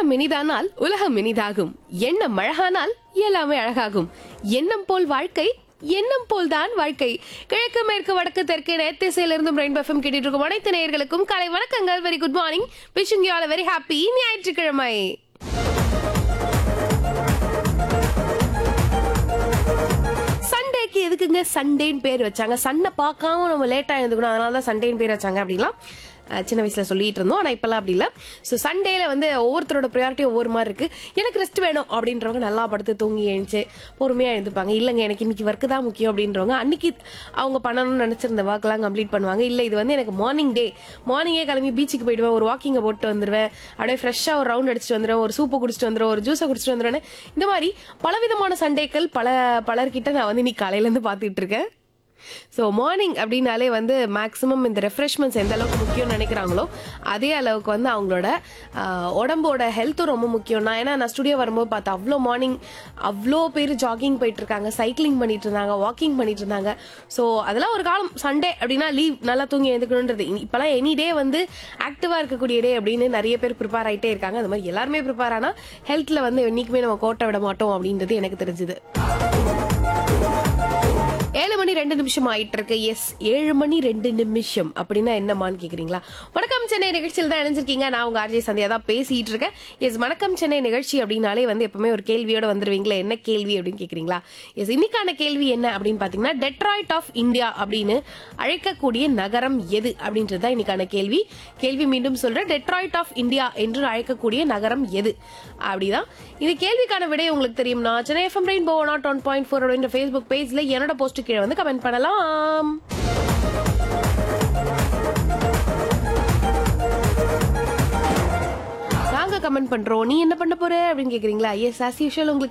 உள்ளம் இனிதானால் உலகம் இனிதாகும் எண்ணம் அழகானால் எல்லாமே அழகாகும் எண்ணம் போல் வாழ்க்கை எண்ணம் போல் தான் வாழ்க்கை கிழக்கு மேற்கு வடக்கு தெற்கு நேத்திசையிலிருந்தும் ரெயின்போ எஃப்எம் கேட்டுட்டு இருக்கும் அனைத்து நேயர்களுக்கும் காலை வணக்கங்கள் very good morning wishing you all very happy ஞாயிற்றுக்கிழமை சண்டேக்கு எதுக்குங்க சண்டேன்னு பேர் வச்சாங்க சண்டை பார்க்காம நம்ம லேட்டாக எழுந்துக்கணும் அதனால தான் சண்டேன்னு பேர் வச்சாங்க அப்படிலாம் அஹ், சின்ன வயசுல சொல்லிட்டு இருந்தோம் ஆனால் இப்பெல்லாம் அப்படி இல்லை ஸோ சண்டேல வந்து ஒவ்வொருத்தரோட ப்ரையாரிட்டி ஒவ்வொரு மாதிரி இருக்கு எனக்கு ரெஸ்ட் வேணும் அப்படின்றவங்க நல்லா படுத்து தூங்கி எழுந்துச்சு பொறுமையாக எழுந்துப்பாங்க இல்லைங்க எனக்கு இன்னைக்கு ஒர்க்கு தான் முக்கியம் அப்படின்றவங்க அன்னைக்கு அவங்க பண்ணணும்னு நினச்சிருந்த ஒர்க்லாம் கம்ப்ளீட் பண்ணுவாங்க இல்லை இது வந்து எனக்கு மார்னிங் டே மார்னிங்கே கிளம்பி பீச்சுக்கு போயிடுவேன் ஒரு வாக்கிங்கை போட்டு வந்துடுவேன் அப்படியே ஃப்ரெஷ்ஷாக ஒரு ரவுண்ட் அடிச்சுட்டு வந்துடுவேன் ஒரு சூப்பை குடிச்சிட்டு வந்துடுவேன் ஒரு ஜூஸை குடிச்சிட்டு வந்துடுவேன் இந்த மாதிரி பலவிதமான சண்டைகள் பல பலர்கிட்ட நான் வந்து இன்னைக்கு காலையிலேருந்து பார்த்துட்டு இருக்கேன் ஸோ மார்னிங் அப்படின்னாலே வந்து மேக்ஸிமம் இந்த ரெஃப்ரெஷ்மெண்ட்ஸ் எந்த அளவுக்கு முக்கியம்னு நினைக்கிறாங்களோ அதே அளவுக்கு வந்து அவங்களோட ஆஹ், உடம்போட ஹெல்த்தும் ரொம்ப முக்கியம் நான் ஏன்னா நான் ஸ்டுடியோ வரும்போது பார்த்தா அவ்வளோ மார்னிங் அவ்வளோ பேர் ஜாகிங் போயிட்டு இருக்காங்க சைக்கிளிங் பண்ணிட்டு இருந்தாங்க வாக்கிங் பண்ணிட்டு இருந்தாங்க ஸோ அதெல்லாம் ஒரு காலம் சண்டே அப்படின்னா லீவ் நல்லா தூங்கி எழுந்துக்கணுன்றது இனி- இப்பெல்லாம் எனி டே வந்து ஆக்டிவாக இருக்கக்கூடிய டே அப்படின்னு நிறைய பேர் ப்ரிப்பேர் ஆகிட்டே இருக்காங்க அது மாதிரி எல்லாருமே ப்ரிப்பேர் ஆனால் ஹெல்த்தில் வந்து என்னைக்குமே நம்ம கோட்டை விட மாட்டோம் அப்படின்றது எனக்கு தெரிஞ்சுது ஏழு மணி ரெண்டு நிமிஷம் ஆயிட்டு இருக்கு எஸ் ஏழு மணி ரெண்டு நிமிஷம் அப்படின்னா என்னமான்னு கேக்குறீங்களா வணக்கம் சென்னை நிகழ்ச்சியில் தான் இணைஞ்சிருக்கீங்க நான் உங்க ஆர்ஜே சந்தியா தான் பேசிட்டு இருக்கேன் எஸ் வணக்கம் சென்னை நிகழ்ச்சி அப்படின்னாலே வந்து எப்பவுமே ஒரு கேள்வியோட வந்துருவீங்களா என்ன கேள்வி அப்படின்னு கேக்குறீங்களா எஸ் இன்னைக்கான கேள்வி என்ன அப்படின்னு பாத்தீங்கன்னா டெட்ராய்ட் ஆஃப் இந்தியா அப்படின்னு அழைக்கக்கூடிய நகரம் எது அப்படின்றது தான் இன்னைக்கான கேள்வி கேள்வி மீண்டும் சொல்றேன் டெட்ராய்ட் ஆஃப் இந்தியா என்று அழைக்கக்கூடிய நகரம் எது அப்படிதான் இது கேள்விக்கான விடை உங்களுக்கு தெரியும்னா Chennai FM rainbow nought one point four அப்படின்ற ஃபேஸ்புக் பேஜ்ல என்னோட போஸ்ட் கீழே வந்து கமெண்ட் பண்ணலாம் நாங்க கமெண்ட் பண்றோம் நீ என்ன பண்ண போற அப்படின்னு கேக்குறீங்களா எஸ் ஆஸ் யூஷுவல் உங்களுக்கு